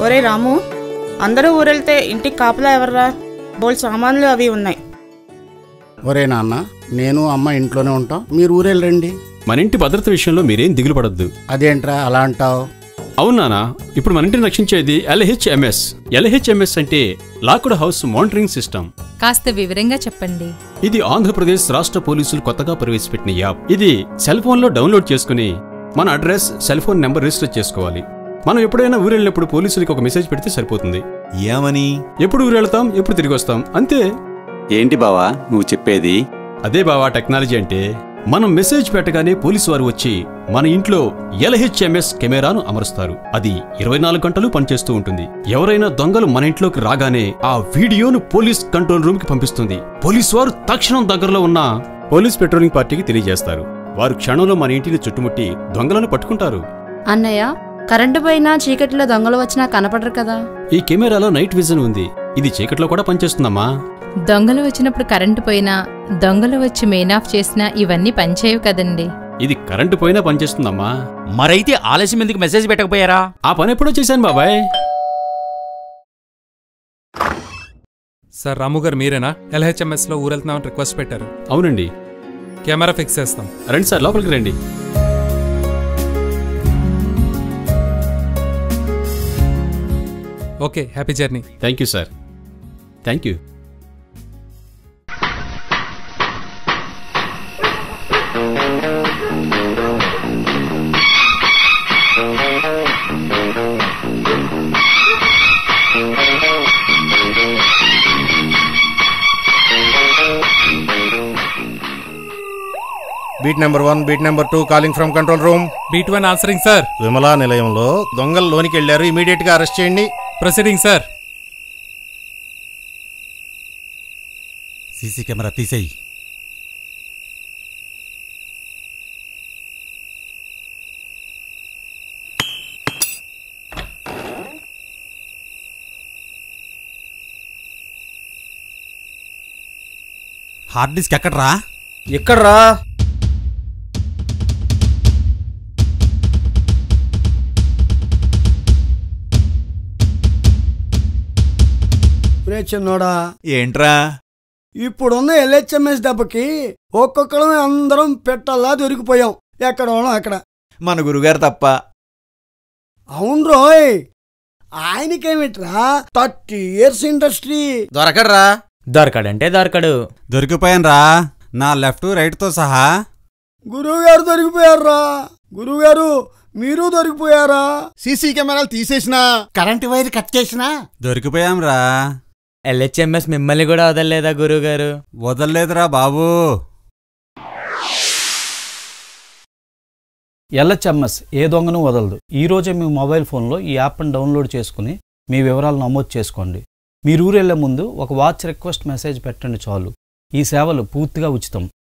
ఒరే రాము అందరూ ఊరెళ్తే ఇంటికి కాపలా ఎవర్రా బోల్ సామాన్లు అవి ఉన్నాయి ఒరే నాన్న నేను అమ్మ ఇంట్లోనే ఉంటాం మీరు ఊరెళ్ళండి మన ఇంటి భద్రత విషయంలో మీరేం దిగులు పడద్దు అదేంట్రా అలా అంటావు అవునానా ఇప్పుడు మన ఇంటిని రక్షించేది ఎల్హెచ్ఎంఎస్ ఎల్హెచ్ఎంఎస్ అంటే లాక్డ్ హౌస్ మానిటరింగ్ సిస్టమ్ కాస్త వివరంగా చెప్పండి ఇది ఆంధ్రప్రదేశ్ రాష్ట్ర పోలీసులు కొత్తగా ప్రవేశపెట్టిన యాప్ ఇది సెల్ ఫోన్లో డౌన్లోడ్ చేసుకుని మన address cell phone number register చేసుకోవాలి మనం ఎప్పుడైనా ఊరెళ్ళినప్పుడు పోలీసులకి ఒక మెసేజ్ పెడితే సరిపోతుంది ఏమని ఎప్పుడు ఊరెళ్తాం ఎప్పుడు తిరిగి వస్తాం అంతే ఏంటి బావా నువ్వు చెప్పేది అదే బావా టెక్నాలజీ అంటే మనం మెసేజ్ పెట్టగానే పోలీసు వారు వచ్చి మన ఇంట్లో ఎల్హెచ్ఎంఎస్ కెమెరాను అమరుస్తారు అది ఇరవై నాలుగు గంటలు పనిచేస్తూ ఉంటుంది ఎవరైనా దొంగలు మన ఇంట్లోకి రాగానే ఆ వీడియోను పోలీస్ కంట్రోల్ రూమ్ కి పంపిస్తుంది పోలీసు వారు తక్షణం దగ్గరలో ఉన్న పోలీస్ పెట్రోలింగ్ పార్టీకి తెలియజేస్తారు వారు క్షణంలో మన ఇంటిని చుట్టుముట్టి దొంగలను పట్టుకుంటారు అన్నయ్య కరెంటు పోయినా చీకటిలో దొంగలు వచ్చినా కనపడరు కదా ఈ కెమెరాలో నైట్ విజన్ ఉంది ఇది చీకట్లో కూడా పనిచేస్తుందమ్మా దొంగలు వచ్చినప్పుడు కరెంటు పోయినా దొంగలు వచ్చి మెయిన్ ఆఫ్ చేసినా ఇవన్నీ పనిచేయవు కదండి ఇది కరెంటు పోయినా పనిచేస్తుందమ్మా మరైతే ఆలస్యం ఎందుకు మెసేజ్ పెట్టకపోయారా ఆ పని ఎప్పుడో చేశాను బాబాయ్ సార్ రాము గారు మీరేనా ఎల్హెచ్ఎంఎస్ లో ఊరెళ్తున్నామని రిక్వెస్ట్ పెట్టారు అవునండి కెమెరా ఫిక్స్ చేస్తాం రండి సార్ లోపలికి రండి okay happy journey thank you sir thank you beat number one beat number two calling from control room beat one answering sir Vimala నిలయంలో దొంగలు లోనికి వెళ్లారు ఇమీడియట్ గా అరెస్ట్ చేయండి ప్రొసీడింగ్ సార్ సీసీ కెమెరా తీసేయి హార్డ్ డిస్క్ ఎక్కడ్రా ఎక్కడ్రా రే చిన్నోడా ఏంట్రా ఇప్పుడున్న ఎల్హెచ్ఎంఎస్ దెబ్బకి ఒక్కొక్కరం అందరం పెట్టల్లా దొరికిపోయాం ఎక్కడ వాళ్ళం అక్కడ మన గురుగారు తప్ప అవును రోయ్ ఆయనకేమిట్రా థర్టీ ఇయర్స్ ఇండస్ట్రీ దొరకడ్రా దొరకడంటే దొరకడు దొరికిపోయానురా నా లెఫ్ట్ రైట్ తో సహా గురువుగారు దొరికిపోయారా గురువుగారు మీరు దొరికిపోయారా సీసీ కెమెరాలు తీసేసినా కరెంటు వైర్ కట్ చేసినా దొరికిపోయాంరా ఎల్హెచ్ఎంఎస్ మిమ్మల్ని కూడా వదలలేదా గురువుగారు వదలలేదురా బాబు ఎల్హెచ్ఎంఎస్ ఏ దొంగను వదలదు ఈ రోజే మీ మొబైల్ ఫోన్లో ఈ యాప్ను డౌన్లోడ్ చేసుకుని మీ వివరాలు నమోదు చేసుకోండి మీరు ఊరెళ్లే ముందు ఒక వాచ్ రిక్వెస్ట్ మెసేజ్ పెట్టండి చాలు ఈ సేవలు పూర్తిగా ఉచితం